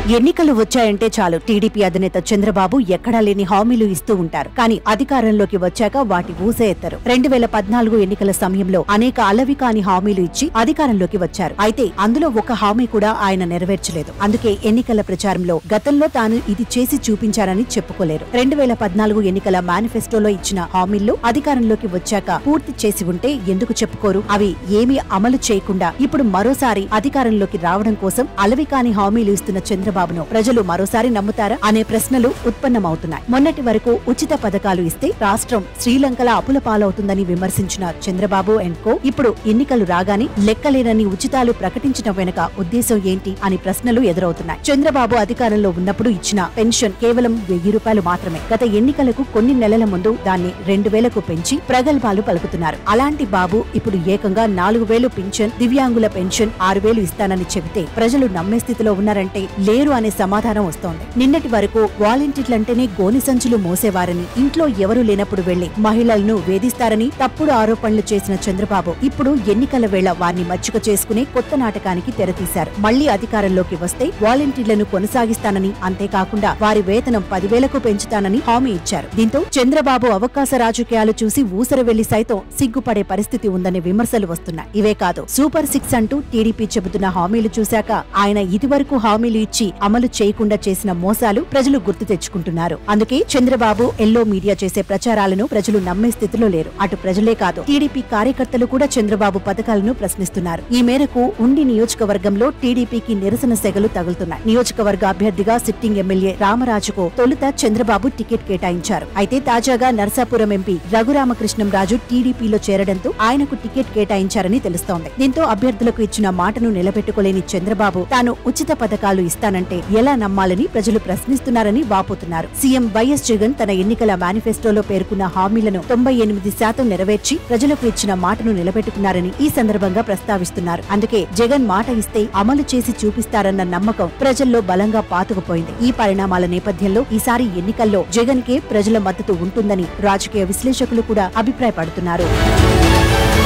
ఎన్నికలు వచ్చాయంటే చాలు టీడీపీ అధినేత చంద్రబాబు ఎక్కడా లేని హామీలు ఇస్తూ ఉంటారు కానీ అధికారంలోకి వచ్చాక వాటి ఊసే ఎత్తరు రెండు వేల పద్నాలుగు ఎన్నికల సమయంలో అనేక అలవి కాని హామీలు ఇచ్చి అధికారంలోకి వచ్చారు అయితే అందులో ఒక హామీ కూడా ఆయన నెరవేర్చలేదు అందుకే ఎన్నికల ప్రచారంలో గతంలో తాను ఇది చేసి చూపించారని చెప్పుకోలేరు రెండు వేల పద్నాలుగు ఎన్నికల మేనిఫెస్టోలో ఇచ్చిన హామీలు అధికారంలోకి వచ్చాక పూర్తి చేసి ఉంటే ఎందుకు చెప్పుకోరు అవి ఏమీ అమలు చేయకుండా ఇప్పుడు మరోసారి అధికారంలోకి రావడం కోసం అలవి కాని హామీలు ఇస్తున్న చంద్రబాబును ప్రజలు మరోసారి నమ్ముతారా అనే ప్రశ్నలు ఉత్పన్నమవుతున్నాయి మొన్నటి వరకు ఉచిత పథకాలు ఇస్తే రాష్ట్రం శ్రీలంకల అప్పుల పాలవుతుందని విమర్శించిన చంద్రబాబు అండ్ కో ఇప్పుడు ఎన్నికలు రాగానే లెక్కలేనని ఉచితాలు ప్రకటించడం వెనుక ఉద్దేశం ఏంటి అని ప్రశ్నలు ఎదురవుతున్నాయి చంద్రబాబు అధికారంలో ఉన్నప్పుడు ఇచ్చిన పెన్షన్ కేవలం వెయ్యి రూపాయలు మాత్రమే గత ఎన్నికలకు కొన్ని నెలల ముందు దాన్ని రెండు వేలకు పెంచి ప్రగల్భాలు పలుకుతున్నారు అలాంటి బాబు ఇప్పుడు ఏకంగా నాలుగు వేలు పింఛన్ దివ్యాంగుల పెన్షన్ ఆరు వేలు ఇస్తానని చెబితే ప్రజలు నమ్మే స్థితిలో ఉన్నారంటే లేరు అనే సమాధానం వస్తోంది నిన్నటి వరకు వాలంటీర్లంటేనే గోని సంచులు మోసేవారని ఇంట్లో ఎవరూ లేనప్పుడు వెళ్లి మహిళలను వేధిస్తారని తప్పుడు ఆరోపణలు చేసిన చంద్రబాబు ఇప్పుడు ఎన్నికల వేళ వారిని మచ్చుక చేసుకునే కొత్త నాటకానికి తెరతీశారు మళ్లీ అధికారంలోకి వస్తే వాలంటీర్లను కొనసాగిస్తానని అంతేకాకుండా వారి వేతనం పదివేలకు పెంచుతానని హామీ ఇచ్చారు దీంతో చంద్రబాబు అవకాశ రాజకీయాలు చూసి ఊసర వెళ్లి సైతం సిగ్గుపడే పరిస్థితి ఉందనే విమర్శలు వస్తున్నాయి ఇవే కాదు సూపర్ సిక్స్ అంటూ టీడీపీ చెబుతున్న హామీలు చూశాక ఆయన ఇదివరకు హామీలు ఇచ్చి అమలు చేయకుండా చేసిన మోసాలు ప్రజలు గుర్తు తెచ్చుకుంటున్నారు అందుకే చంద్రబాబు ఎల్లో మీడియా చేసే ప్రచారాలను ప్రజలు నమ్మే స్థితిలో లేరు అటు ప్రజలే కాదు టీడీపీ కార్యకర్తలు కూడా చంద్రబాబు పథకాలను ప్రశ్నిస్తున్నారు ఈ మేరకు ఉండి నియోజకవర్గంలో టీడీపీకి నిరసన సెగలు తగులుతున్నాయి నియోజకవర్గ అభ్యర్థిగా సిట్టింగ్ ఎమ్మెల్యే రామరాజుకు తొలుత చంద్రబాబు టికెట్ కేటాయించారు అయితే తాజాగా నర్సాపురం ఎంపీ రఘురామకృష్ణంరాజు టీడీపీలో చేరడంతో ఆయనకు టికెట్ కేటాయించారని తెలుస్తోంది దీంతో అభ్యర్థులకు ఇచ్చిన మాటను నిలబెట్టుకోలేని చంద్రబాబు తాను ఉచిత పథకాలు ఇస్తానంటే ఎలా నమ్మాలని ప్రజలు ప్రశ్నిస్తున్నారని వాపోతున్నారు సీఎం వైఎస్ జగన్ తన ఎన్నికల మేనిఫెస్టోలో పేర్కొన్న హామీలను తొంభై ఎనిమిది శాతం నెరవేర్చి ప్రజలకు ఇచ్చిన మాటను నిలబెట్టుకున్నారని ఈ సందర్భంగా ప్రస్తావిస్తున్నారు అందుకే జగన్ మాట ఇస్తే అమలు చేసి చూపిస్తారన్న నమ్మకం ప్రజల్లో బలంగా పాతుకుపోయింది ఈ పరిణామాల నేపథ్యంలో ఈసారి ఎన్నికల్లో జగన్ కే ప్రజల మద్దతు ఉంటుందని రాజకీయ విశ్లేషకులు కూడా అభిప్రాయపడుతున్నారు